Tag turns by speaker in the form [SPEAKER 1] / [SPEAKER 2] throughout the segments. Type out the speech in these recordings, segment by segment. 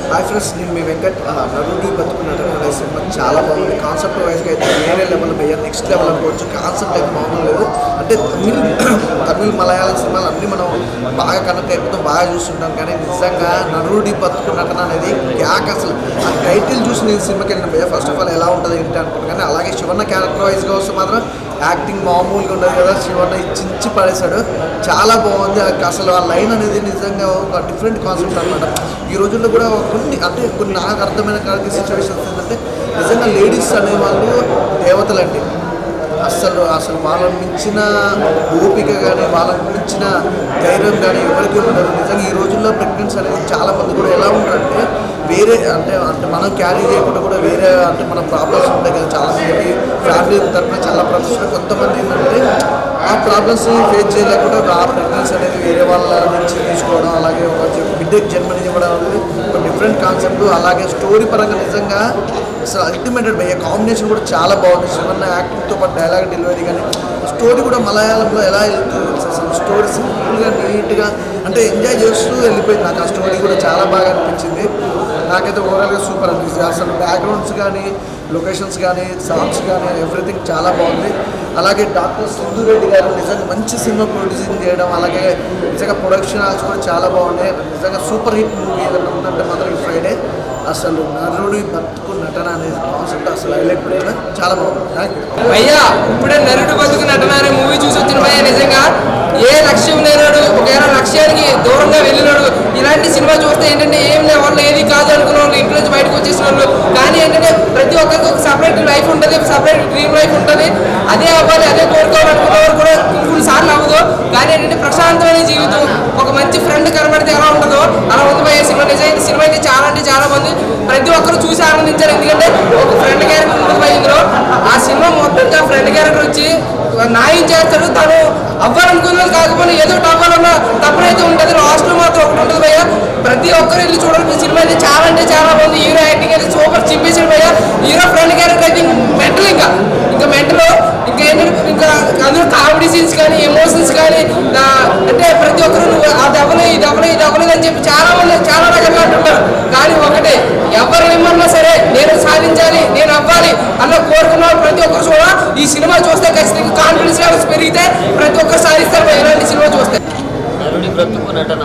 [SPEAKER 1] Hi friends నేను మీ వెంకట్ ఆ, నరుడి బతుకున్నట్టు అనే సినిమా చాలా బాగుంది కాన్సెప్ట్ వైజ్గా అయితే వేరే లెవెల్ పోయారు నెక్స్ట్ లెవెల్ అనుకోవచ్చు కాన్సెప్ట్ అయితే మామూలు లేదు అంటే తమిళ్ తమిళ్ మలయాళం సినిమాలు అన్నీ మనం బాగా కనెక్ట్ అయిపోతాం బాగా చూస్తుంటాం కానీ నిజంగా నరుడి బతుకున్నటన అనేది గ్యాక్ అసలు ఆ టైటిల్ చూసి నేను సినిమాకి వెళ్ళిన భయ్య ఫస్ట్ ఆఫ్ ఆల్ ఎలా ఉంటుంది ఏంటి అనుకున్నాను కానీ అలాగే శివన్న క్యారెక్టర్ వైజ్గా వస్తే మాత్రం యాక్టింగ్ మామూలుగా ఉండదు కదా శివన్న చించి పడేశాడు చాలా బాగుంది ఆ- అసలు ఆ లైన్ అనేది నిజంగా ఒక డిఫరెంట్ కాన్సెప్ట్ అనమాట ఈ రోజుల్లో కూడా కొన్ని అంటే కొన్ని నాకు అర్థమైన కాడికి సిచ్యువేషన్స్ ఏంటంటే నిజంగా లేడీస్ అనేవాళ్ళు దేవతలండి అసలు అసలు వాళ్ళని మించిన ఓపిక కానీ వాళ్ళని మించిన ధైర్యం కానీ ఎవరికి ఉండదు నిజంగా ఈ రోజుల్లో ప్రెగ్నెన్సీ అనేది చాలా మంది కూడా ఎలా ఉంటారంటే వేరే అంటే అంటే మనం క్యారీ చేయకుండా కూడా వేరే అంటే మన ప్రాబ్లమ్స్ ఉంటాయి కదా చాలా మందికి ఫ్యామిలీ తరఫున చాలా ప్రాబ్లమ్స్ ఉంటాయి కొంతమంది ఏంటంటే ఆ ప్రాబ్లమ్స్ని ఫేస్ చేయలేకుండా ఆ ప్రెగ్నెన్సీ అనేది వేరే వాళ్ళ నుంచి తీసుకోవడం అలాగే ఒక బిడ్డకి జన్మనివ్వడం అనేది ఒక డిఫరెంట్ కాన్సెప్ట్ అలాగే స్టోరీ పరంగా నిజంగా అసలు అల్టిమేటెడ్ భయ్య కాంబినేషన్ కూడా చాలా బాగుంది శివన్న యాక్టింగ్తో పాటు డైలాగ్ డెలివరీ కానీ స్టోరీ కూడా మలయాళంలో ఎలా వెళ్తుంది అసలు స్టోరీ సింపుల్గా నీట్గా అంటే ఎంజాయ్ చేస్తూ వెళ్ళిపోయింది నాకు ఆ స్టోరీ కూడా చాలా బాగా అనిపించింది నాకైతే ఓవరాల్గా సూపర్ అనిపిస్తుంది అసలు బ్యాక్గ్రౌండ్స్ కానీ లొకేషన్స్ కానీ సాంగ్స్ కానీ ఎవ్రీథింగ్ చాలా బాగుంది అలాగే డాక్టర్ సింధు రెడ్డి గారు నిజంగా మంచి సినిమా ప్రొడ్యూసింగ్ చేయడం అలాగే నిజంగా ప్రొడక్షన్ హాల్స్ కూడా చాలా బాగున్నాయి నిజంగా సూపర్ హిట్ మూవీ ఏదైనా ఉందంటే మాత్రం ఈ ఫ్రైడే అసలు నరుడి బతుకు నటన అనేది కాన్సెప్ట్ అసలు హైలైట్ కూడా చాలా బాగుంది థ్యాంక్ యూ
[SPEAKER 2] భయ్యా ఇప్పుడే నరుడు బతుకు నటన అనే మూవీ చూసి వచ్చిన భయ్య నిజంగా ఏ లక్ష్యం లేనాడు ఒకవేళ లక్ష్యానికి దూరంగా వెళ్ళినాడు ఇలాంటి సినిమా చూస్తే ఏంటంటే ఏం లే వాళ్ళు ఏది కాదు అనుకున్న వాళ్ళు ఇంట్లో నుంచి బయటకు వచ్చేసిన వాళ్ళు కానీ ఏంటంటే ప్రతి ఒక్కరికి ఒక సపరేట్ లైఫ్ ఉంటుంది సపరేట్ డ్రీమ్ లైఫ్ ఉంటుంది అదే అవ్వాలి అదే కోరుకోవాలనుకున్న వారు కూడా కొన్ని సార్లు అవ్వదు కానీ ఏంటంటే ప్రశాంతమైన జీవితం ఒక మంచి ఫ్రెండ్ కనబడితే ఎలా ఉంటుందో అలా ఉంది భయ్య సినిమా నిజంగా సినిమా అయితే చాలా అంటే చాలా మంది ప్రతి ఒక్కరు చూసి ఆనందించారు ఎందుకంటే ఒక ఫ్రెండ్ క్యారెక్టర్ ఉంటుంది భయ్య ఇందులో ఆ సినిమా మొత్తం ఫ్రెండ్ క్యారెక్టర్ వచ్చి న్యాయం చేస్తాడు తను అవ్వాలనుకున్నది కాకపోయినా ఏదో ఒకటి అవ్వాలన్న తప్పునైతే ఉంటుంది లాస్ట్ లో మాత్రం ఒకటి ఉంటుంది భయ్య ప్రతి ఒక్కరు వెళ్ళి చూడాల్సిన సినిమా అయితే చాలా అంటే చాలా బాగుంది హీరో యాక్టింగ్ అయితే సూపర్ చింపేసాడు భయ్య హీరో ఫ్రెండ్ క్యారెక్టర్ అయితే మెంటల్ ఇంకా ఇంకా మెంటల్ ఇంకా ఏంటంటే ఇంకా అందులో కామెడీ సీన్స్ కానీ ఎమోషన్స్ కానీ ఆ, అంటే ప్రతి ఒక్కరు నువ్వు అది అవ్వలేదు ఇది అవ్వలేదు ఇది అవ్వలేదు అని చెప్పి చాలా మంది చాలా రకాలుగా అంటుంటారు కానీ ఒకటే ఎవరు ఏమన్నా సరే నేను సాధించాలి నేను అవ్వాలి అన్న కోరుకున్న వాళ్ళు ప్రతి ఒక్కరు కూడా ఈ సినిమా చూస్తే ఖచ్చితంగా కాన్ఫిడెన్స్ లెవెల్స్ పెరిగితే ప్రతి ఒక్కరు సాధిస్తారు ఇలాంటి సినిమా చూస్తే
[SPEAKER 3] నరుడి బ్రతుకు నటన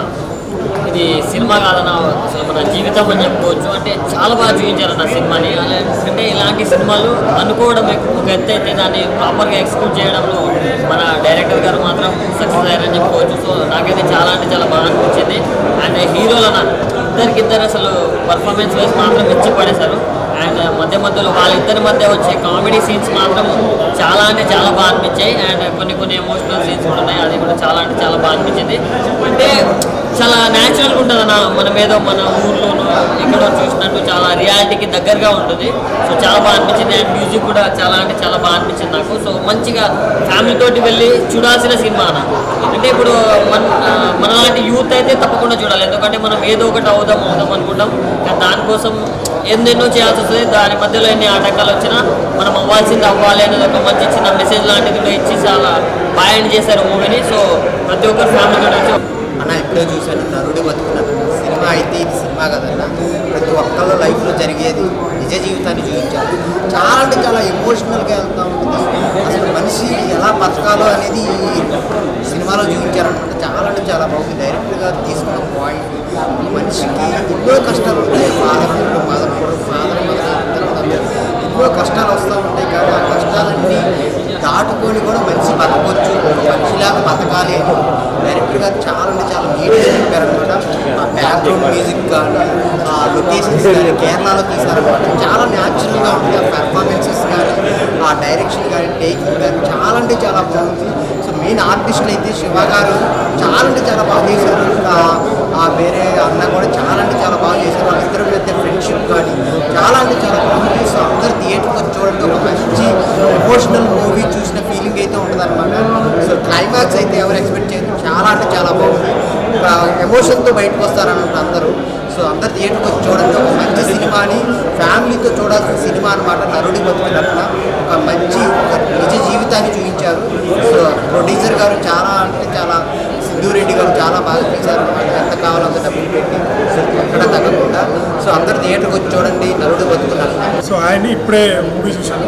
[SPEAKER 3] ఇది సినిమా కాదన్న అసలు మన జీవితం అని చెప్పుకోవచ్చు అంటే చాలా బాగా చూపించారన్న సినిమాని అలా అంటే ఇలాంటి సినిమాలు అనుకోవడం ఎక్కు- ఒక ఎత్తు అయితే దాన్ని ప్రాపర్గా ఎక్స్క్యూట్ చేయడంలో మన డైరెక్టర్ గారు మాత్రం సక్సెస్ అయ్యారని చెప్పుకోవచ్చు సో నాకైతే చాలా అంటే చాలా బాగా అనిపించింది అండ్ హీరోలన ఇద్దరికిద్దరు అసలు పర్ఫార్మెన్స్ వైజ్ మాత్రం ఇచ్చి పడేశారు అండ్ మధ్య మధ్యలో వాళ్ళిద్దరి మధ్య వచ్చే కామెడీ సీన్స్ మాత్రం చాలా అంటే చాలా బాగా అనిపించాయి అండ్ కొన్ని కొన్ని ఎమోషనల్ సీన్స్ కూడా ఉన్నాయి అది కూడా చాలా అంటే చాలా బాగా అనిపించింది అంటే చాలా న్యాచురల్గా ఉంటుంది అన్న మనం ఏదో మన ఊర్లోనూ ఎక్కడో చూసినట్టు చాలా రియాలిటీకి దగ్గరగా ఉంటుంది సో చాలా బాగా అనిపించింది అండ్ మ్యూజిక్ కూడా చాలా అంటే చాలా బాగా అనిపించింది నాకు సో మంచిగా ఫ్యామిలీ తోటి వెళ్ళి చూడాల్సిన సినిమా అన్న అంటే ఇప్పుడు మన మన లాంటి యూత్ అయితే తప్పకుండా చూడాలి ఎందుకంటే మనం ఏదో ఒకటి అవుదాం అవుదాం అనుకుంటాం కానీ దానికోసం ఎన్నెన్నో చేయాల్సి వస్తుంది దాని మధ్యలో ఎన్ని ఆటంకాలు వచ్చినా మనం అవ్వాల్సింది అవ్వాలి అనేది ఒక మంచి చిన్న మెసేజ్ లాంటిది కూడా ఇచ్చి చాలా బాగా ఎండ్ చేశారు మూవీని సో ప్రతి ఒక్కరు ఫ్యామిలీ కూడా వచ్చి
[SPEAKER 4] అన్న ఎప్పుడో చూశాను నరుడి బతుకున్నాను సినిమా అయితే ఇది సినిమా కదన్న ప్రతి ఒక్కళ్ళ లైఫ్లో జరిగేది నిజ జీవితాన్ని చూపించారు చాలా అంటే చాలా ఎమోషనల్గా వెళ్తూ ఉంటుంది అసలు మనిషి ఎలా బతకాలో అనేది ఈ సినిమాలో చూపించారనమాట చాలా అంటే చాలా బాగుంది డైరెక్టర్ గారు తీసుకున్న పాయింట్ మనిషికి ఎన్నో కష్టాలు ఉంటాయి ఫాదర్ ఉంటాడు మదర్ ఉంటాడు ఫాదర్ మదర్ ఇద్దరు ఉంటారు ఎన్నో కష్టాలు వస్తూ ఉంటాయి కానీ ఆ కష్టాలన్నీ దాటుకొని కూడా మనిషి బతకొచ్చు ఒక మనిషిలాగా బతకాలి అని డైరెక్టర్ గారు చాలా అంటే చాలా నీట్గా చెప్పారనమాట ఆ బ్యాక్గ్రౌండ్ మ్యూజిక్ కానీ ఆ లొకేషన్స్ కానీ కేరళలో తీశారనమాట చాలా న్యాచురల్గా ఉంటుంది ఆ పెర్ఫార్మెన్సెస్ కానీ ఆ డైరెక్షన్ కానీ టేకింగ్ కానీ చాలా అంటే చాలా బాగుంది సో మెయిన్ ఆర్టిస్టులు అయితే శివ గారు చాలా అంటే చాలా బాగా చేశారు ఆ- ఆ వేరే అన్న కూడా చాలా అంటే చాలా బాగా చేశారు వాళ్ళిద్దరి మధ్య ఫ్రెండ్షిప్ కానీ చాలా అంటే చాలా బాగుంది సో అందరు థియేటర్కి వచ్చి చూడండి ఒక మంచి ఎమోషనల్ మూవీ చూసిన ఫీలింగ్ అయితే ఉంటుంది అనమాట సో క్లైమాక్స్ అయితే ఎవరు ఎక్స్పెక్ట్ చేయరు చాలా అంటే చాలా బాగుంది ఎమోషన్తో బయటకు వస్తారన్నమాట అందరూ సో అందరు థియేటర్కి వచ్చి చూడండి ఒక మంచి సినిమాని ఫ్యామిలీతో చూడాల్సిన సినిమా అనమాట నరుడి బతుకున్నట్ల ఒక మంచి ఒక నిజ జీవితాన్ని చూపించారు సో ప్రొడ్యూసర్ గారు చాలా అంటే చాలా సింధూరెడ్డి గారు చాలా బాగా తీశారు అనమాట ఎంత కావాలో అంత డబ్బులు పెట్టి సో ఎక్కడ తగ్గకుండా సో అందరు థియేటర్కి వచ్చి చూడండి నలుడు బతుకున్నారు
[SPEAKER 5] సో ఆయన ఇప్పుడే మూవీ చూశాను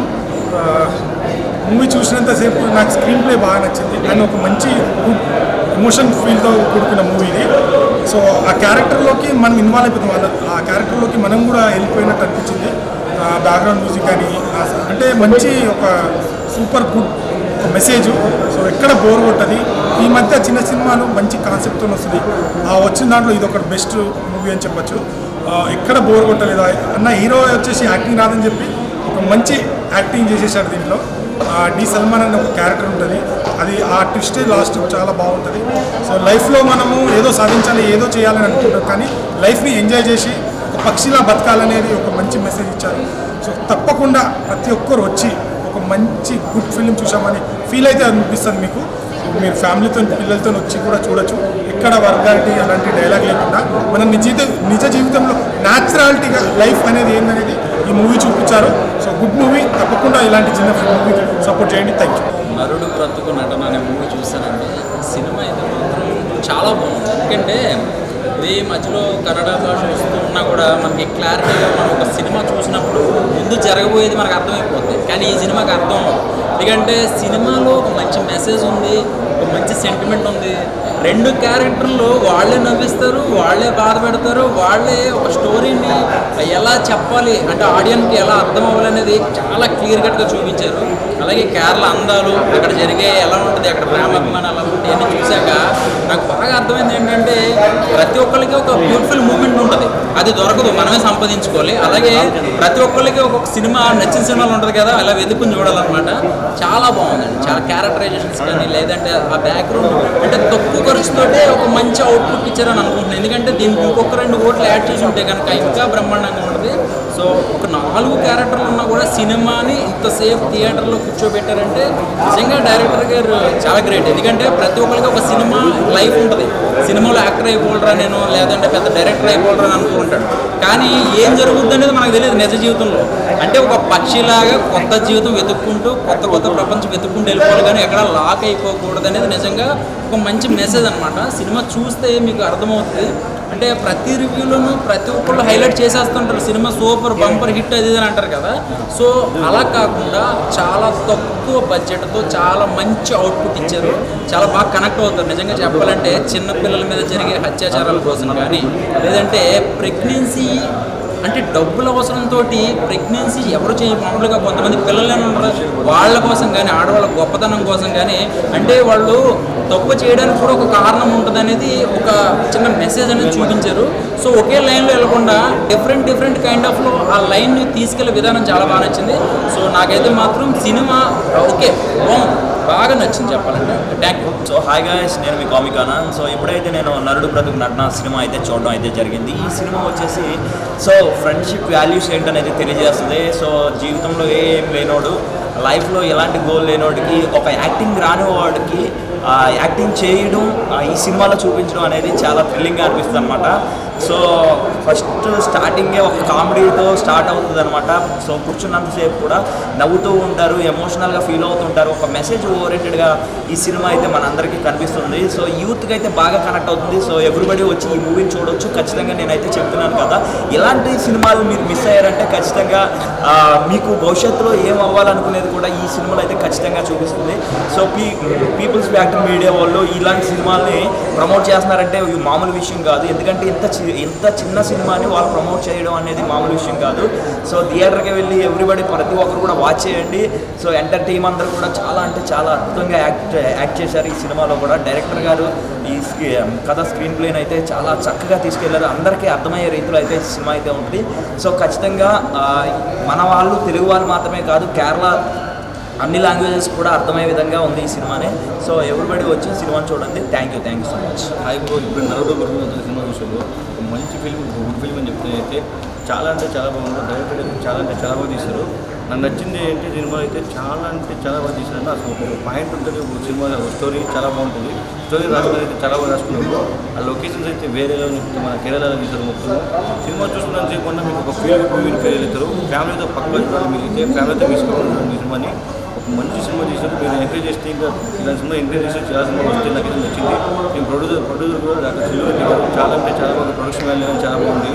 [SPEAKER 5] మూవీ చూసినంతసేపు నాకు స్క్రీన్ ప్లే బాగా నచ్చింది అండ్ ఒక మంచి గుడ్ ఎమోషన్ ఫీల్తో కూడుకున్న మూవీ ఇది సో ఆ క్యారెక్టర్లోకి మనం ఇన్వాల్వ్ అయిపోతాం వాళ్ళ ఆ క్యారెక్టర్లోకి మనం కూడా వెళ్ళిపోయినట్టు అనిపించింది బ్యాక్గ్రౌండ్ మ్యూజిక్ కానీ ఆ- అంటే మంచి ఒక సూపర్ గుడ్ ఒక మెసేజ్ సో ఎక్కడ బోర్ కొట్టది ఈ మధ్య చిన్న సినిమాలు మంచి కాన్సెప్ట్తో వస్తుంది ఆ వచ్చిన దాంట్లో ఇది ఒక బెస్ట్ మూవీ అని చెప్పొచ్చు ఆ, ఎక్కడ బోర్ కొట్టలేదు అన్న హీరో వచ్చేసి యాక్టింగ్ రాదని చెప్పి ఒక మంచి యాక్టింగ్ చేసేసాడు దీంట్లో ఆ, డి సల్మాన్ అనే ఒక క్యారెక్టర్ ఉంటుంది అది ఆ ట్విస్ట్ లాస్ట్ చాలా బాగుంటుంది సో లైఫ్లో మనము ఏదో సాధించాలి ఏదో చేయాలని అనుకుంటాం కానీ లైఫ్ని ఎంజాయ్ చేసి ఒక పక్షిలా బతకాలనేది ఒక మంచి మెసేజ్ ఇచ్చారు సో తప్పకుండా ప్రతి ఒక్కరు వచ్చి ఒక మంచి గుడ్ ఫిలిం చూసామని ఫీల్ అయితే అనిపిస్తుంది మీకు మీరు ఫ్యామిలీతో పిల్లలతో వచ్చి కూడా చూడొచ్చు ఎక్కడ వర్గాలిటీ అలాంటి డైలాగ్ లేకుండా మన నిజ నిజ జీవితంలో న్యాచురాలిటీగా లైఫ్ అనేది ఏందనేది ఈ మూవీ చూపించారు సో గుడ్ మూవీ తప్పకుండా ఇలాంటి చిన్న మూవీ సపోర్ట్ చేయండి థ్యాంక్ యూ
[SPEAKER 6] నరుడు బ్రతుకు నటన అనే మూవీ చూశానండి సినిమా అయితే మాత్రం చాలా బాగుంది ఎందుకంటే ఇది మధ్యలో కన్నడ భాష వస్తూ ఉన్నా కూడా మనకి క్లారిటీగా మనం ఒక సినిమా చూసినప్పుడు ముందు జరగబోయేది మనకు అర్థమైపోతుంది కానీ ఈ సినిమాకి అర్థం అవ్వదు. ఎందుకంటే సినిమాలో ఒక మంచి మెసేజ్ ఉంది ఒక మంచి సెంటిమెంట్ ఉంది రెండు క్యారెక్టర్లు వాళ్ళే నవ్విస్తారు వాళ్ళే బాధ పెడతారు వాళ్ళే ఒక స్టోరీని ఎలా చెప్పాలి అంటే ఆడియన్కి ఎలా అర్థం అవ్వాలనేది చాలా క్లియర్ కట్గా చూపించారు అలాగే కేరళ అందాలు అక్కడ జరిగే ఎలా ఉంటుంది అక్కడ ప్రేమాభిమానం ఎలా ఉంటుంది అన్ని చూశాక నాకు బాగా అర్థమైంది ఏంటంటే ప్రతి ఒక్కరికి ఒక బ్యూటిఫుల్ మూమెంట్ ఉంటుంది అది దొరకదు మనమే సంపాదించుకోవాలి అలాగే ప్రతి ఒక్కరికి ఒక్కొక్క సినిమా నచ్చిన సినిమాలు ఉంటుంది కదా అలా వెతుకుని చూడాలన్నమాట చాలా బాగుందండి చాలా క్యారెక్టరైజేషన్స్ కానీ లేదంటే ఆ బ్యాక్గ్రౌండ్ అంటే తక్కువ ఖర్చుతోటే ఒక మంచి అవుట్పుట్ ఇచ్చారని అనుకుంటున్నాను ఎందుకంటే దీనికి ఇంకొక రెండు కోట్లు యాడ్ చేసి ఉంటే కనుక ఇంకా బ్రహ్మాండంగా ఉంటుంది సో ఒక నాలుగు క్యారెక్టర్లు ఉన్నా కూడా సినిమాని ఇంతసేపు థియేటర్లో కూర్చోబెట్టారంటే నిజంగా డైరెక్టర్ గారు చాలా గ్రేట్ ఎందుకంటే ప్రతి ఒక్కరికి ఒక సినిమా లైఫ్ ఉంటుంది సినిమాలో యాక్టర్ అయిపోలరా నేను లేదంటే పెద్ద డైరెక్టర్ అయిపోలరా అని అనుకుంటాడు కానీ ఏం జరుగుద్ది అనేది మనకు తెలియదు నిజ జీవితంలో అంటే ఒక పక్షిలాగా కొత్త జీవితం వెతుక్కుంటూ కొత్త కొత్త ప్రపంచం వెతుక్కుంటూ వెళ్ళిపోవాలి కానీ ఎక్కడ లాక్ అయిపోకూడదు అనేది నిజంగా ఒక మంచి మెసేజ్ అనమాట సినిమా చూస్తే మీకు అర్థమవుతుంది అంటే ప్రతి రివ్యూలోనూ ప్రతి ఒక్కళ్ళు హైలైట్ చేసేస్తుంటారు సినిమా సూపర్ బంపర్ హిట్ అది ఇది అని అంటారు కదా సో అలా కాకుండా చాలా తక్కువ బడ్జెట్తో చాలా మంచి అవుట్పుట్ ఇచ్చారు చాలా బాగా కనెక్ట్ అవుతారు నిజంగా చెప్పాలంటే చిన్న పిల్లల మీద జరిగే అత్యాచారాల కోసం కానీ లేదంటే ప్రెగ్నెన్సీ అంటే డబ్బుల అవసరంతో ప్రెగ్నెన్సీ ఎవరు చేయ మామూలుగా కొంతమంది పిల్లలైనా ఉంటారు వాళ్ళ కోసం కానీ ఆడవాళ్ళ గొప్పతనం కోసం కానీ అంటే వాళ్ళు తప్పు చేయడానికి కూడా ఒక కారణం ఉంటుంది అనేది ఒక చిన్న మెసేజ్ అనేది చూపించారు సో ఒకే లైన్లో వెళ్ళకుండా డిఫరెంట్ డిఫరెంట్ కైండ్ ఆఫ్లో ఆ లైన్ని తీసుకెళ్లే విధానం చాలా బాగా నచ్చింది సో నాకైతే మాత్రం సినిమా ఓకే బాగుంది బాగా నచ్చింది చెప్పాలంటే thank you
[SPEAKER 7] so hi guys నేను మీ కామికానా సో ఇప్పుడైతే నేను నరుడు బ్రతుకు నటన సినిమా అయితే చూడడం అయితే జరిగింది ఈ సినిమా వచ్చేసి సో ఫ్రెండ్షిప్ వాల్యూస్ ఏంటనేది తెలియజేస్తుంది సో జీవితంలో ఏ ఏం లేనోడు లైఫ్లో ఎలాంటి గోల్ లేనోడికి ఒక యాక్టింగ్ రాని వాడికి ఆ, యాక్టింగ్ చేయడం ఆ, ఈ సినిమాలో చూపించడం అనేది చాలా థ్రిల్లింగ్గా అనిపిస్తుంది అనమాట సో ఫస్ట్ స్టార్టింగే ఒక కామెడీతో స్టార్ట్ అవుతుంది అనమాట సో కూర్చున్నంతసేపు కూడా నవ్వుతూ ఉంటారు ఎమోషనల్గా ఫీల్ అవుతుంటారు ఒక మెసేజ్ ఓరియంటెడ్గా ఈ సినిమా అయితే మనందరికీ కనిపిస్తుంది సో యూత్కి అయితే బాగా కనెక్ట్ అవుతుంది సో ఎవ్రీబడి వచ్చి ఈ మూవీని చూడొచ్చు ఖచ్చితంగా నేనైతే చెప్తున్నాను కదా ఇలాంటి సినిమాలు మీరు మిస్ అయ్యారంటే ఖచ్చితంగా ఆ, మీకు భవిష్యత్తులో ఏం అవ్వాలనుకునేది కూడా ఈ సినిమాలో అయితే ఖచ్చితంగా చూపిస్తుంది so p peoples factor media వాళ్ళు ఇలాంటి సినిమాల్ని ప్రమోట్ చేస్తున్నారంటే ఇవి మామూలు విషయం కాదు ఎందుకంటే ఇంత చి- ఇంత చిన్న సినిమాని వాళ్ళు ప్రమోట్ చేయడం అనేది మామూలు విషయం కాదు సో థియేటర్కి వెళ్ళి ఎవ్రీబడి ప్రతి ఒక్కరు కూడా వాచ్ చేయండి సో ఎంటర్ టీం అందరూ కూడా చాలా అంటే చాలా అద్భుతంగా యాక్ట్ యాక్ట్ చేశారు ఈ సినిమాలో కూడా డైరెక్టర్ గారు ఈ స్క్రీ- కథ స్క్రీన్ ప్లేని అయితే చాలా చక్కగా తీసుకెళ్లారు అందరికీ అర్థమయ్యే రీతిలో అయితే ఈ సినిమా అయితే ఉంటుంది సో ఖచ్చితంగా ఆ, మన వాళ్ళు తెలుగు వాళ్ళు మాత్రమే కాదు కేరళ అన్ని లాంగ్వేజెస్ కూడా అర్థమయ్యే విధంగా ఉంది ఈ సినిమాని సో ఎవ్రీబడి వచ్చి సినిమాని చూడండి thank you thank you so much
[SPEAKER 8] hi bro ఇప్పుడు నరుడు గురు సినిమా చూసాడు ఒక మంచి ఫిల్మ్ గుడ్ ఫిల్మ్ అని చెప్తే అయితే చాలా అంటే చాలా బాగుంది డైరెక్టర్ అయితే చాలా అంటే చాలా బాగా తీశారు నాకు నచ్చింది ఏంటి సినిమా అయితే చాలా అంటే చాలా బాగా తీశారు అసలు ఒక పాయింట్ ఉంటుంది ఒక సినిమా ఒక స్టోరీ చాలా బాగుంటుంది స్టోరీ రాసుకుని అయితే చాలా బాగా రాసుకున్నారు ఆ లొకేషన్స్ అయితే వేరే మన కేరళలో తీశారు మొత్తం సినిమా చూస్తున్నంత సేపు అన్నా మీకు ఒక ఫీల్ మూవీని ఫీల్ అవుతారు ఫ్యామిలీతో పక్కన చూడాలి మీరు అయితే ఫ్యామిలీతో తీసుకోవాలి మీ సినిమాని ఒక మంచి సినిమా తీశారు మీరు ఎంకరేజ్ చేస్తే ఇంకా ఇలాంటి సినిమా ఎంకరేజ్ చేస్తే చాలా సినిమా వస్తే నాకు ఇది నచ్చింది నేను ప్రొడ్యూసర్ ప్రొడ్యూసర్ కూడా డాక్టర్ సిల్వరెడ్డి గారు చాలా అంటే చాలా బాగా ప్రొడక్షన్ వాల్యూ అని చాలా బాగుంది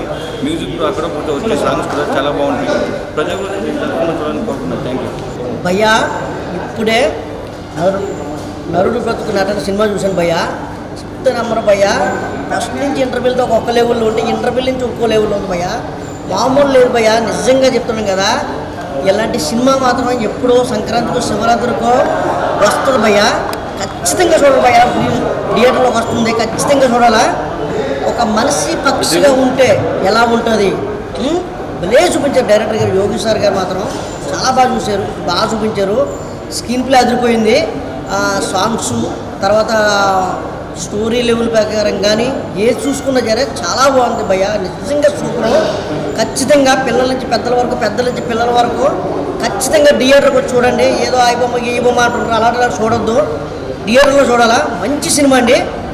[SPEAKER 8] మ్యూజిక్ అక్కడ పోతే వచ్చే సాంగ్స్ కూడా చాలా బాగుంటాయి ప్రజలు కూడా తప్పకుండా చూడాలని కోరుకుంటున్నాను థ్యాంక్ యూ
[SPEAKER 9] భయ్యా ఇప్పుడే నరు నరుడు బ్రతుకు నటన సినిమా చూశాను భయ్యా చెప్తే నమ్మరు భయ్యా ఫస్ట్ నుంచి ఇంటర్వ్యూలతో ఒక లెవెల్లో ఉంటే ఇంటర్వ్యూ నుంచి ఒక్కో లెవెల్లో ఉంది భయ్యా మామూలు లేదు భయ్యా నిజంగా చెప్తున్నాను కదా ఇలాంటి సినిమా మాత్రం ఎప్పుడో సంక్రాంతికో శివరాత్రికో వస్తుంది భయ్యా ఖచ్చితంగా చూడాలి భయ్యా థియేటర్లోకి వస్తుంది ఖచ్చితంగా చూడాలా ఒక మనిషి పక్షిగా ఉంటే ఎలా ఉంటుంది ఉం? భలే చూపించారు డైరెక్టర్ గారు యోగి సార్ గారు మాత్రం చాలా బాగా చూశారు బాగా చూపించారు స్క్రీన్ ప్లే అదిరిపోయింది ఆ, సాంగ్స్ తర్వాత స్టోరీ లెవెల్ ప్రకారం కానీ ఏది చూసుకున్నా సరే చాలా బాగుంది భయ్య నిజంగా సూపర్ ఖచ్చితంగా పిల్లల నుంచి పెద్దల వరకు పెద్దల నుంచి పిల్లల వరకు ఖచ్చితంగా థియేటర్కి వచ్చి చూడండి ఏదో ఆ బొమ్మ ఈ బొమ్మ అంటుంటారు అలాంటి చూడొద్దు థియేటర్లో చూడాలా మంచి సినిమా అండి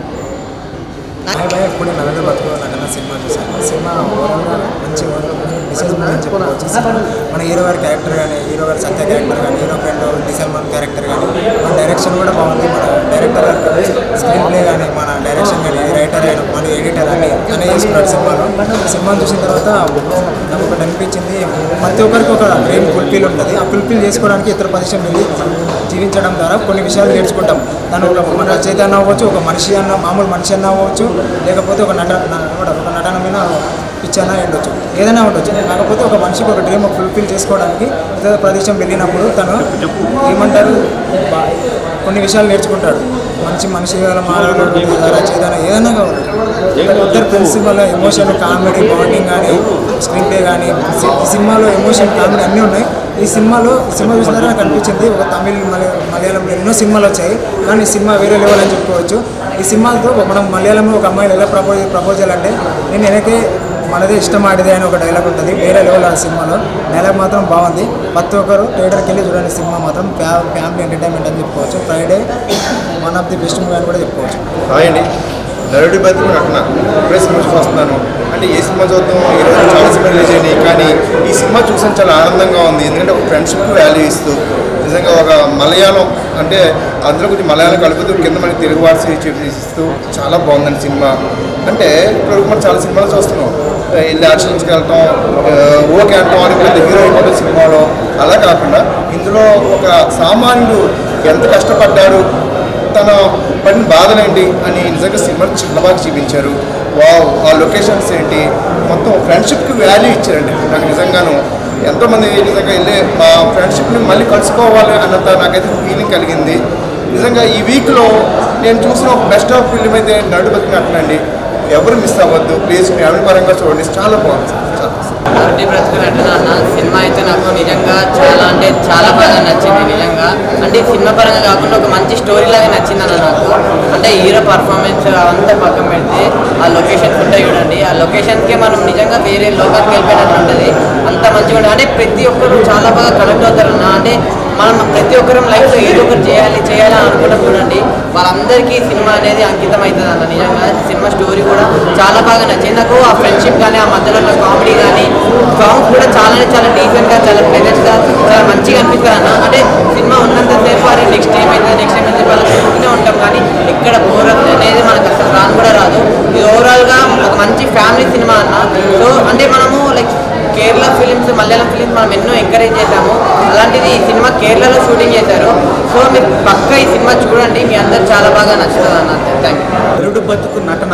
[SPEAKER 10] ఇప్పుడు నలుగురు బతుకు నటన సినిమా చూసాను సినిమా ఓవరాల్గా మంచి మెసేజ్ ఉందని చెప్పుకోవచ్చు సినిమా మన హీరో గారి క్యారెక్టర్ కానీ హీరో గారి సత్య క్యారెక్టర్ కానీ హీరో ఫ్రెండ్ డిసల్మాన్ క్యారెక్టర్ కానీ మన డైరెక్షన్ కూడా బాగుంది మన డైరెక్టర్ స్క్రీన్ ప్లే కానీ మన డైరెక్షన్ కానీ రైటర్ కానీ మన ఎడిటర్ అని అనే చేసుకున్నాడు సినిమాలో సినిమాను చూసిన తర్వాత నాకు ఒకటి అనిపించింది ప్రతి ఒక్కరికి ఒక డ్రీమ్ ఫుల్ఫిల్ ఉంటుంది ఆ ఫుల్ఫిల్ చేసుకోవడానికి ఇతర ప్రదేశం వెళ్ళి జీవించడం ద్వారా కొన్ని విషయాలు నేర్చుకుంటాం తను ఒక మన రచయిత అన్న అవ్వచ్చు ఒక మనిషి అన్న మామూలు మనిషి అన్న అవ్వచ్చు లేకపోతే ఒక నట న- ఒక నటన మీద పిచ్చి అన్న ఉండొచ్చు ఏదైనా ఉండొచ్చు కాకపోతే ఒక మనిషికి ఒక డ్రీమ్ ఫుల్ఫిల్ చేసుకోవడానికి ఇతర ప్రదేశం వెళ్ళినప్పుడు తను ఏమంటారు బా- కొన్ని విషయాలు నేర్చుకుంటాడు మంచి మనిషి గల మానవుడు రచయిత ఏదైనా కావాలి ఇద్దరు ఫ్రెండ్స్ వల్ల ఎమోషన్ కామెడీ బాండింగ్ కానీ స్క్రీన్ ప్లే కానీ సి- ఈ సినిమాలో ఎమోషన్ కామెడీ అన్నీ ఉన్నాయి ఈ సినిమాలో సినిమా చూసిన నాకు అనిపించింది ఒక తమిళ్ మలయ మలయాళంలో ఎన్నో సినిమాలు వచ్చాయి కానీ ఈ సినిమా వేరే లెవెల్ అని చెప్పుకోవచ్చు ఈ సినిమాలతో మనం మలయాళంలో ఒక అమ్మాయిలు ఎలా ప్రపోజ్ ప్రపోజల్ అంటే నేను వెనకే మనదే ఇష్టం ఆడిదే అని ఒక డైలాగ్ ఉంటుంది వేరే లెవెల్ ఆ సినిమాలో డైలాగ్ మాత్రం బాగుంది ప్రతి ఒక్కరు థియేటర్కి వెళ్ళి చూడండి సినిమా మాత్రం ఫ్యా ఫ్యామిలీ ఎంటర్టైన్మెంట్ అని చెప్పుకోవచ్చు Friday one of the best movie అని కూడా చెప్పుకోవచ్చు
[SPEAKER 11] హాయ్ అండి నరుడి బతుకు నటన ఇప్పుడే సినిమా చూసి వస్తున్నాను అంటే ఏ సినిమా చూద్దాం ఈరోజు చాలా సినిమా రిలీజ్ అయినాయి కానీ ఈ సినిమా చూసాను చాలా ఆనందంగా ఉంది ఎందుకంటే ఒక ఫ్రెండ్షిప్ వాల్యూ ఇస్తూ నిజంగా ఒక మలయాళం అంటే అందులో కొంచెం మలయాళం కలుపుతూ కింద మనకి తెలుగు వార్సి చూపిస్తూ చాలా బాగుందండి సినిమా అంటే ఇప్పుడు మనం చాలా సినిమాలు చూస్తున్నాం వెళ్ళి యాక్షన్స్కి వెళ్ళటం ఆ, ఓకే అంటాం అని పెద్ద హీరో అయిపోతుంది సినిమాలో అలా కాకుండా ఇందులో ఒక సామాన్యుడు ఎంత కష్టపడ్డాడు తన పడిన బాధలేంటి అని నిజంగా సినిమా చాలా బాగా చూపించారు వావ్ ఆ లొకేషన్స్ ఏంటి మొత్తం ఫ్రెండ్షిప్కి వాల్యూ ఇచ్చారండి నాకు నిజంగాను ఎంతోమంది నిజంగా వెళ్ళి మా ఫ్రెండ్షిప్ని మళ్ళీ కలుసుకోవాలి అన్నంత నాకైతే ఫీలింగ్ కలిగింది నిజంగా ఈ వీక్లో నేను చూసిన ఒక బెస్ట్ ఆఫ్ ఫిల్మ్ అయితే నడు బతికినట్లండి ఎవరు మిస్ అవ్వద్దు ప్లీజ్ ఫ్యామిలీ పరంగా చూడండి చాలా బాగుంది సార్ చాలా
[SPEAKER 12] నరుడి బ్రతుకు నటన అన్న సినిమా అయితే నాకు నిజంగా చాలా అంటే చాలా బాగా నచ్చింది నిజంగా అంటే సినిమా పరంగా కాకుండా ఒక మంచి స్టోరీ లాగా నచ్చింది అన్న నాకు అంటే హీరో పర్ఫార్మెన్స్ అవంతా పక్కన పెడితే ఆ లొకేషన్స్ ఉంటాయి చూడండి ఆ లొకేషన్కే మనం నిజంగా వేరే లోకానికి వెళ్ళిపోయినట్టు ఉంటుంది అంత మంచిగా ఉంటుంది అంటే ప్రతి ఒక్కరు చాలా బాగా కనెక్ట్ అవుతారు అన్న అంటే మనం ప్రతి ఒక్కరం లైఫ్లో ఏదో ఒకటి చేయాలి చేయాలి అని అనుకుంటాం చూడండి వాళ్ళందరికీ సినిమా అనేది అంకితం అవుతుంది అన్న నిజంగా సినిమా స్టోరీ కూడా చాలా బాగా నచ్చింది నాకు ఆ ఫ్రెండ్షిప్ కానీ ఆ మధ్యలో ఉన్న కామెడీ కానీ సాంగ్స్ కూడా చాలా చాలా డీసెంట్గా చాలా ప్లెజెంట్గా చాలా మంచిగా అనిపిస్తుంది అన్న అంటే సినిమా ఉన్నంతసేపు అది నెక్స్ట్ ఏమైతే నెక్స్ట్ ఏమైతే వాళ్ళకి చూస్తూనే ఉంటాం కానీ ఇక్కడ బోర్ అనేది మనకు అసలు రాను కూడా రాదు ఇది ఓవరాల్గా ఒక మంచి ఫ్యామిలీ సినిమా అన్న సో అంటే మనము like Kerala films Malayalam films మనం ఎన్నో ఎంకరేజ్ చేశాము అలాంటిది ఈ సినిమా కేరళలో షూటింగ్ చేశారు సో మీరు పక్క ఈ సినిమా చూడండి మీ అందరు చాలా బాగా నచ్చుతుంది అన్న థ్యాంక్ యూ
[SPEAKER 4] నరుడు బతుకు నటన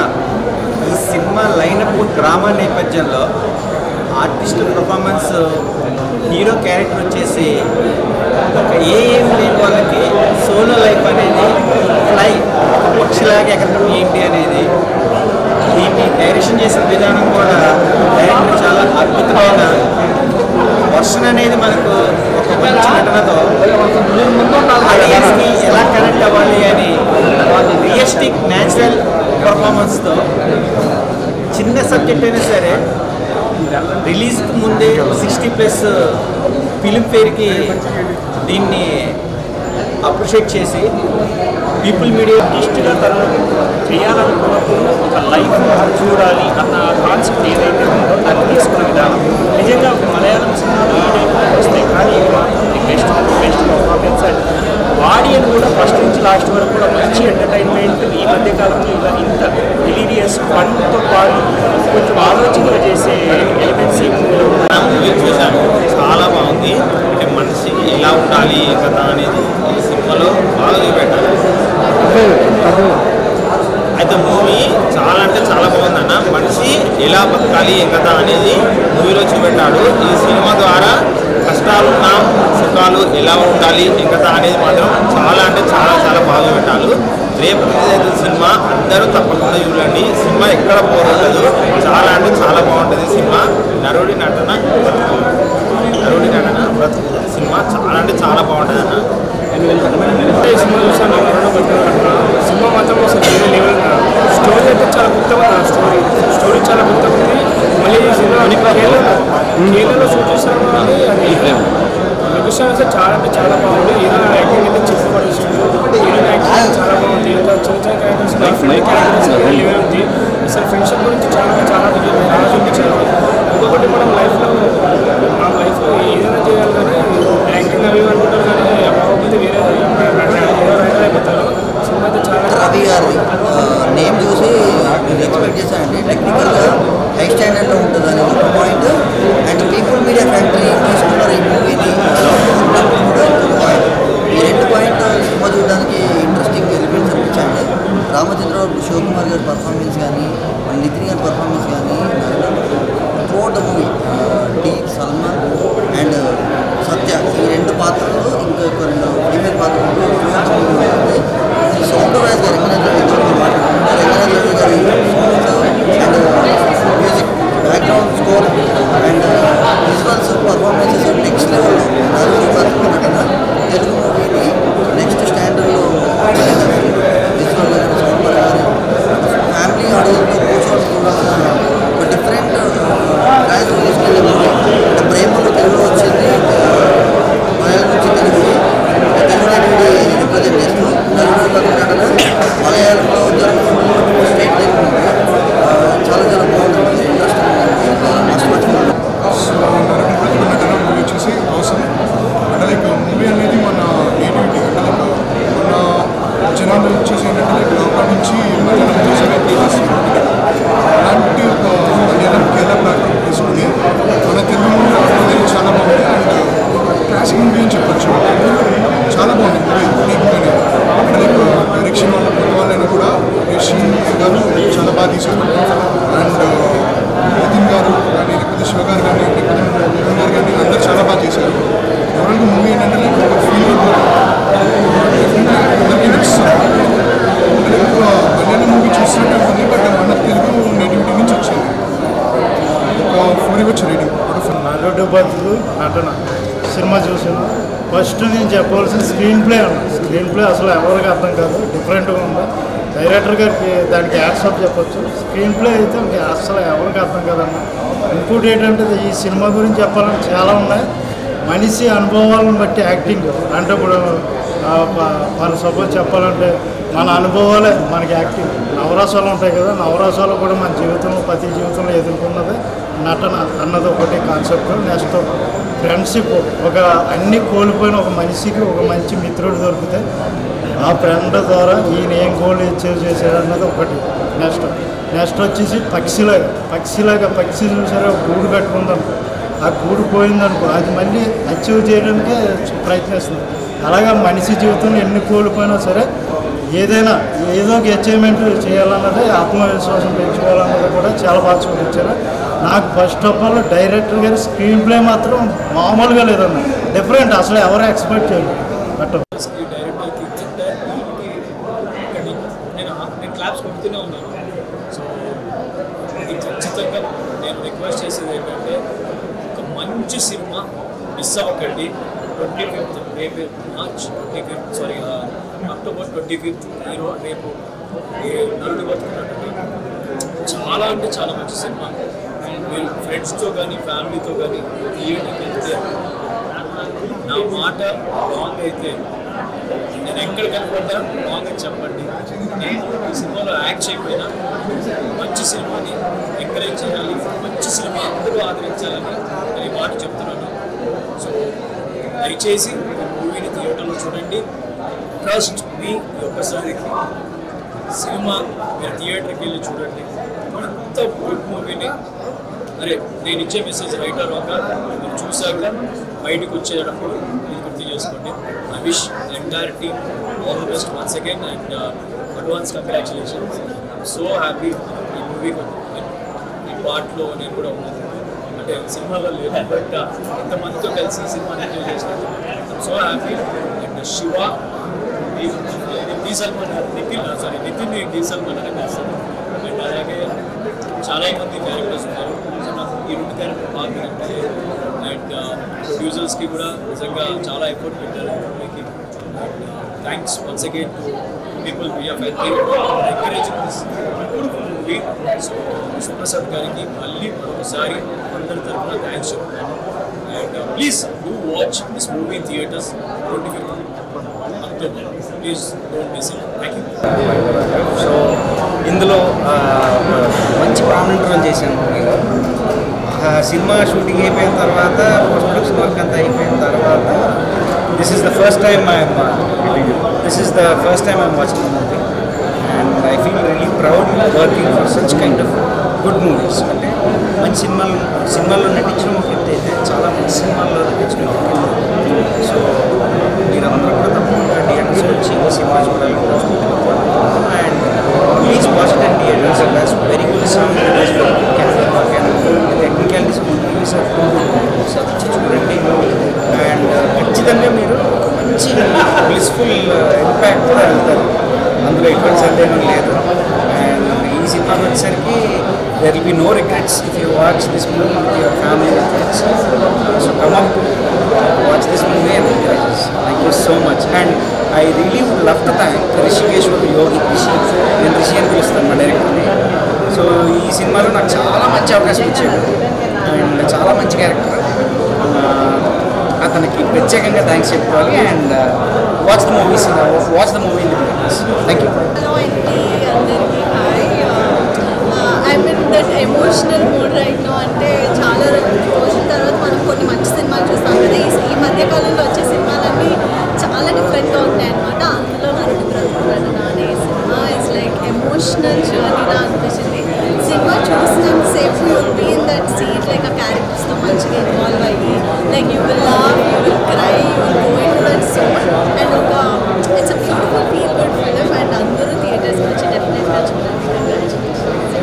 [SPEAKER 4] ఈ సినిమా లైనప్ డ్రామా నేపథ్యంలో ఆర్టిస్ట్ పర్ఫార్మెన్స్ హీరో క్యారెక్టర్ వచ్చేసి ఒక ఏ ఏం లేని వాళ్ళకి సోలో లైఫ్ అనేది ఫ్లై పక్షిలాగా ఎక్కడం ఏంటి అనేది దీన్ని డైరెక్షన్ చేసిన విధానం కూడా డైరెక్టర్ చాలా అద్భుతమైన వర్షన్ అనేది మనకు ఒక మంచి నటనతో ఆడియన్స్కి ఎలా కనెక్ట్ అవ్వాలి అని రియలిస్టిక్ న్యాచురల్ పర్ఫార్మెన్స్తో చిన్న సబ్జెక్ట్ అయినా సరే రిలీజ్కి ముందే సిక్స్టీ ప్లస్ ఫిలిం ఫేర్కి దీన్ని అప్రిషియేట్ చేసి పీపుల్ మీడియా
[SPEAKER 13] ఆర్టిస్ట్గా తను చేయాలనుకున్నప్పుడు ఒక లైఫ్ చూడాలి అన్న కాన్సెప్ట్ ఏదైతే ఉందో దాన్ని తీసుకున్న విధానం నిజంగా ఒక మలయాళం సినిమాలో ఈ టైప్లో వస్తాయి కానీ ఇది మాత్రం best best performance and audience కూడా ఫస్ట్ నుంచి లాస్ట్ వరకు కూడా మంచి ఎంటర్టైన్మెంట్ ఈ మధ్య కాలంలో ఇలా ఇంత రిలీజియస్ ఫన్తో పాటు కొంచెం ఆలోచనగా చేసే
[SPEAKER 14] బతకాలి ఏం కథ అనేది మూవీలో చూపెట్టాడు ఈ సినిమా ద్వారా కష్టాలున్నా సుఖాలు ఎలా ఉండాలి ఏం కథ అనేది మాత్రం చాలా అంటే చాలా చాలా బాగా పెట్టాలు రేపు రిలీజ్ అవుతుంది సినిమా అందరూ తప్పకుండా చూడండి సినిమా ఎక్కడ పోరదు చాలా అంటే చాలా బాగుంటుంది సినిమా నరుడి నటన బ్రతుకు నరుడి నటన బ్రతుకు సినిమా చాలా అంటే చాలా బాగుంటుంది అన్న
[SPEAKER 13] ఈ సినిమా చూసాను కరోనా బతుకున్న కట్న సినిమా మాత్రం అసలు వేరే లెవెల్ స్టోరీ అయితే చాలా కొత్తగా ఉంది స్టోరీ స్టోరీ చాలా కొత్తగా ఉంది మళ్ళీ ఈ సినిమా కేరళలో కేరళలో షూట్ చేశారు అది లొకేషన్ అయితే చాలా అంటే చాలా బాగుంది హీరో యాక్టింగ్ అయితే చెప్పబడేసింది హీరో యాక్టింగ్ చాలా బాగుంది ఇంకా చిన్న చిన్న క్యారెక్టర్స్ లైఫ్ క్యారెక్టర్స్ వేరే లెవెల్ ఉంది అసలు ఫ్రెండ్షిప్ గురించి చాలా అంటే చాలా బాగా చూపించారు ఇంకొకటి మనం లైఫ్లో మన లైఫ్లో ఏదైనా చేయాలి కానీ యాక్టింగ్ అవి ఇవి అనుకుంటారు కానీ అవ్వకపోతే వేరే ఏదో రైటర్ అయిపోతారు సినిమా అయితే చాలా
[SPEAKER 15] రవి గారిది నేమ్ చూసి నేను ఎక్స్పెక్ట్ చేశానండి టెక్నికల్గా హై స్టాండర్డ్లో ఉంటుంది అనేది ఒక point and people media factory తీసుకున్నారు ఈ మూవీని కూడా ఇంకొక పాయింట్ ఈ రెండు పాయింట్ సినిమా చూడడానికి ఇంట్రెస్టింగ్ ఎలిమెంట్స్ అనిపించండి రామచంద్ర శివకుమార్ గారి పర్ఫార్మెన్స్ కానీ నితిన్ గారి పర్ఫార్మెన్స్ కానీ throughout the movie D Salman and Satya ఈ రెండు పాత్రలు ఇంకా ఒక రెండు ఫీమేల్ పాత్రలు త్రూఅవుట్ ద మూవీ ఉంటుంది సౌండ్ వైజ్ గారు రంగనాథ్ రెడ్డి మాట్లాడుకుంటే రంగనాథ్ రెడ్డి గారి sound and music background score and visuals performances next లెవెల్లో నటన తెలుగు మూవీని నెక్స్ట్ స్టాండర్డ్లో విజువల్ సౌండ్ పరంగా ఫ్యామిలీ ఆడియన్తో కూర్చొని చూడాల్సిన ఒక డిఫరెంట్ ర్యాంక్ తీసుకెళ్ళే మూవీ అంటే ప్రేమలో తెలుగులో వచ్చింది మలయాళం నుంచి తెలుగు తెలుగు నటుడి రిప్రజెంట్ చేస్తూ నలుగురు నటన మలయాళంలో జరుగుతున్న స్టేట్ తెలుగు మూవీ చాలా చాలా బాగుంటుంది ఇంట్రెస్టింగ్ మస్ట్ మచ్
[SPEAKER 5] సో నరకం బ్రతుకు నటన మూవీ వచ్చేసి అవసరం అంటే లైక్ మూవీ అనేది మన నేటివిటీ అంటే లైక్ మన జనాలు వచ్చేసి ఏంటంటే లైక్ లోపల నుంచి జనం చేసే చేస్తుంది అలాంటి ఒక మలయాళం కేరళ ప్లాట్ఫామ్ తీసుకుని మన తెలుగు మూవీ అనేది చాలా బాగుంది అండ్ క్లాసిక్ మూవీ అని చెప్పొచ్చు చాలా బాగుంది మూవీ నీకు కానీ అంటే లైక్ డైరెక్షన్ వాళ్ళ కొత్త వాళ్ళైనా కూడా రిషి గారు చాలా బాగా తీశారు అండ్ నితిన్ గారు కానీ లేకపోతే శివ గారు కానీ లేకపోతే మోహన్ గారు కానీ అందరూ చాలా బాగా చేశారు ఎవరికి మూవీ ఏంటంటే లైక్ ఒక ఫీల్ అందరికీ నచ్చుతుంది అంటే ఎక్కువ మలయాళం మూవీ చూసినట్టు ఉంటుంది బట్ మన తెలుగు నేటివిటీ నుంచి వచ్చింది ఒక ఫోర్ ఇవ్వచ్చు రేటింగ్
[SPEAKER 16] నటుడు బతులు నటన సినిమా చూసాను ఫస్ట్ నేను చెప్పవలసిన స్క్రీన్ ప్లే ఉంది స్క్రీన్ ప్లే అసలు ఎవరికి అర్థం కాదు డిఫరెంట్గా ఉంది డైరెక్టర్ గారికి దానికి యాక్సెప్ట్ చెప్పొచ్చు స్క్రీన్ ప్లే అయితే ఇంక అసలు ఎవరికి అర్థం కాదన్న ఇంకోటి ఏంటంటే ఈ సినిమా గురించి చెప్పాలంటే చాలా ఉన్నాయి మనిషి అనుభవాలను బట్టి యాక్టింగ్ అంటే ఇప్పుడు ఫర్ సపోజ్ చెప్పాలంటే మన అనుభవాలే మనకి యాక్టింగ్ నవరసాలు ఉంటాయి కదా నవరసాలు కూడా మన జీవితంలో ప్రతి జీవితంలో ఎదుర్కొన్నది నటన అన్నది ఒకటి కాన్సెప్ట్ నెక్స్ట్ ఫ్రెండ్షిప్ ఒక అన్ని కోల్పోయిన ఒక మనిషికి ఒక మంచి మిత్రుడు దొరికితే ఆ ఫ్రెండ్ ద్వారా ఈయన ఏం గోల్ అచీవ్ చేశాడు అన్నది ఒకటి నెక్స్ట్ నెక్స్ట్ వచ్చేసి పక్షిలాగా పక్షిలాగా పక్షి చూసారా గూడు కట్టుకుందనుకో ఆ గూడు పోయిందనుకో అది మళ్ళీ అచీవ్ చేయడానికే ప్రయత్నిస్తుంది అలాగా మనిషి జీవితంలో ఎన్ని కోల్పోయినా సరే ఏదైనా ఏదో ఒక అచీవ్మెంట్ చేయాలన్నది ఆత్మవిశ్వాసం పెంచుకోవాలన్నది కూడా చాలా బాగా చూపించారు నాకు ఫస్ట్ ఆఫ్ ఆల్ డైరెక్టర్ గారి స్క్రీన్ ప్లే మాత్రం మామూలుగా లేదన్న డిఫరెంట్ అసలు ఎవరు ఎక్స్పెక్ట్ చేయలేదు అట్ట
[SPEAKER 17] డైరెక్టర్కి చెప్తే ఇక్కడ నేను నేను క్లాప్స్ కొడుతూనే ఉన్నాను సో ఇది ఖచ్చితంగా నేను రిక్వెస్ట్ చేసేది ఏంటంటే ఒక మంచి సినిమా మిస్ అవ్వకండి ట్వంటీ ఫిఫ్త్ రేపు March twenty fifth sorry October twenty fifth hero రేపు ఈ నరుడు బతుకున్నట్టు చాలా అంటే చాలా మంచి సినిమా మీరు ఫ్రెండ్స్తో కానీ ఫ్యామిలీతో కానీ థియేటర్కి వెళ్తే నా మాట రాంగ్ అయితే నేను ఎక్కడ కనపడ్డా రాంగ్ అని చెప్పండి నేను ఈ సినిమాలో యాక్ట్ చేయకపోయినా మంచి సినిమాని ఎంకరేజ్ చేయాలి మంచి సినిమా అందరూ ఆదరించాలని నేను ఈ మాట చెప్తున్నాను సో దయచేసి ఈ మూవీని థియేటర్లో చూడండి ట్రస్ట్ మీ ఈ ఒక్కసారికి సినిమా మీరు థియేటర్కి వెళ్ళి చూడండి ఇంత గుడ్ మూవీని అరే నేను ఇచ్చే మెసేజ్ రైట్ రాక మీరు చూశాక బయటకు వచ్చేటప్పుడు ఇది గుర్తు చేసుకోండి I wish entire team all the best once again and advance congratulations so happy ఈ మూవీ పార్ట్లో నేను కూడా ఉన్నాను అంటే సినిమాలో లేదు బట్ ఎంతమందితో కలిసి సినిమాని ఎంజాయ్ చేసినట్టు so happy and Shiva D Salman Nitin sorry Nitin D Salman అనే చేస్తాను అండ్ అలాగే చాలా మంది క్యారెక్టర్స్ ఉన్నారు సో నాకు ఈ రెండు క్యారెక్టర్ బాగా నచ్చాయి అండ్ ప్రొడ్యూసర్స్కి కూడా నిజంగా చాలా ఎఫర్ట్ పెట్టారు మూవీకి and thanks once again to people BF encouraging this movie so Vishwaprasad గారికి మళ్ళీ మరొకసారి అందరి తరఫున థ్యాంక్స్ చెప్తున్నాను and please do watch this movie theatres twenty fifth October please don't miss it thank you
[SPEAKER 18] so ఇందులో ఆ, మంచి ప్రామినెంట్ రోల్ చేశాను మూవీలో ఆ, సినిమా షూటింగ్ అయిపోయిన తర్వాత పోస్ట్ ప్రొడక్షన్ వర్క్ అంతా అయిపోయిన తర్వాత this is the first time I'm this is the first time I'm watching movie and I feel really proud working for such kind of good movies అంటే మంచి సినిమాలు సినిమాల్లో నటించడం ఒక ఎత్తు అయితే చాలా మంచి సినిమాల్లో నటించడం ఒక ఎత్తు సో మీరందరూ కూడా తప్పకుండా థియేటర్స్ వచ్చి ఈ సినిమా చూడాలని కోరుకుంటున్నాను and please watch it and theatres and that's very good sound technicalities movies ఒకసారి వచ్చి చూడండి అండ్ ఖచ్చితంగా మీరు ఒక మంచి బ్లిస్ఫుల్ ఇంపాక్ట్ కూడా వెళ్తారు అందులో ఎటువంటి సందేహం లేదు అండ్ ఈ సినిమాకి వచ్చేసరికి there will be no regrets if you watch this movie with your family regrets so come up watch this movie and encourages. Thank you so much. And I really would love to thank Rishikeshwar Yogi Rishi నేను రిషి అని పిలుస్తాను మా డైరెక్టర్ని so ఈ సినిమాలో నాకు చాలా మంచి అవకాశం ఇచ్చాడు అండ్ చాలా మంచి క్యారెక్టర్ అతనికి ప్రత్యేకంగా థ్యాంక్స్ చెప్పుకోవాలి and watch the movies watch the movie in thank you
[SPEAKER 19] I mean that emotional mood right no అంటే చాలా రోజుల తర్వాత మనం కొన్ని మంచి సినిమాలు చూస్తాం కదా ఈ ఈ మధ్య కాలంలో వచ్చే సినిమాలన్నీ చాలా డిఫరెంట్గా ఉంటాయి అనమాట అందులో నరుడు బ్రతుకున్నాడు అనే సినిమా ఇస్ లైక్ ఎమోషనల్ జర్నీలా అనిపించింది సినిమా చూసినంత సేపు you will be in that seat like ఆ క్యారెక్టర్స్తో మంచిగా ఇన్వాల్వ్ అయ్యి like you will love you will cry you will go in that soul and ఒక ఇట్స్ అ బ్యూటిఫుల్